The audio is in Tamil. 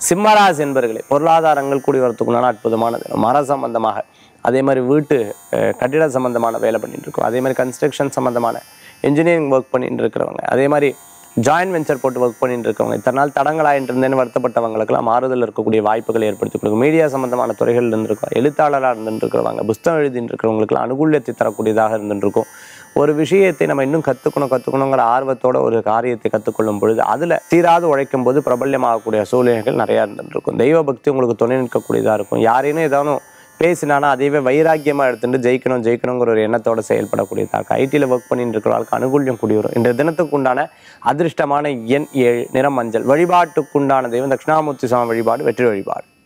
சிம்மராசி என்பர்களே பொருளாதாரங்கள் கூடி வரத்துக்குண்டான அற்புதமான தினம் மர சம்பந்தமாக அதே மாதிரி வீட்டு அஹ், கட்டிட சம்பந்தமான வேலை பண்ணிட்டு இருக்கோம் அதே மாதிரி கன்ஸ்ட்ரக்ஷன் சம்பந்தமான இன்ஜினியரிங் ஒர்க் பண்ணிட்டு இருக்கிறவங்க அதே மாதிரி ஜாயின்ட் வெஞ்சர் போட்டு ஒர்க் பண்ணிட்டு இருக்கவங்க இத்தனை நாள் தடங்களாயிட்டு இருந்தேன்னு வருத்தப்பட்டவங்களுக்கெல்லாம் மாறுதல் இருக்கக்கூடிய வாய்ப்புகளை ஏற்படுத்தி கொடுக்கும் மீடியா சம்பந்தமான துறைகள் இருந்திருக்கும் எழுத்தாளராக இருந்துட்டு இருக்கிறவங்க புஸ்தகம் எழுதிட்டு இருக்கிறவங்களுக்குலாம் அனுகூல்யத்தை தரக்கூடியதாக இருந்துட்டு இருக்கும் ஒரு விஷயத்தை நம்ம இன்னும் கற்றுக்கணும் கற்றுக்கணுங்கிற ஆர்வத்தோட ஒரு காரியத்தை கற்றுக்கொள்ளும் பொழுது அதில் தீராது உழைக்கும் போது பிரபல்யமாகக்கூடிய சூழ்நிலைகள் நிறையா இருந்துட்டு இருக்கும் தெய்வ பக்தி உங்களுக்கு துணை நிற்கக்கூடியதாக இருக்கும் யாரேனும் ஏதானும் பேசினானா அதையவே வைராக்கியமாக எடுத்துட்டு ஜெயிக்கணும் ஜெயிக்கணுங்கிற ஒரு எண்ணத்தோட செயல்படக்கூடியதாக இருக்கும் ஐடியில் ஒர்க் பண்ணிட்டு இருக்கிறவர்களுக்கு அனுகூல்யம் கூடி வரும் இன்றைய தினத்துக்கு உண்டான அதிர்ஷ்டமான எண் ஏழு நிறம் மஞ்சள் வழிபாட்டுக்குண்டான தெய்வம் தட்சிணாமூர்த்தி சுவாமி வழிபாடு வெற்றி வழிபாடு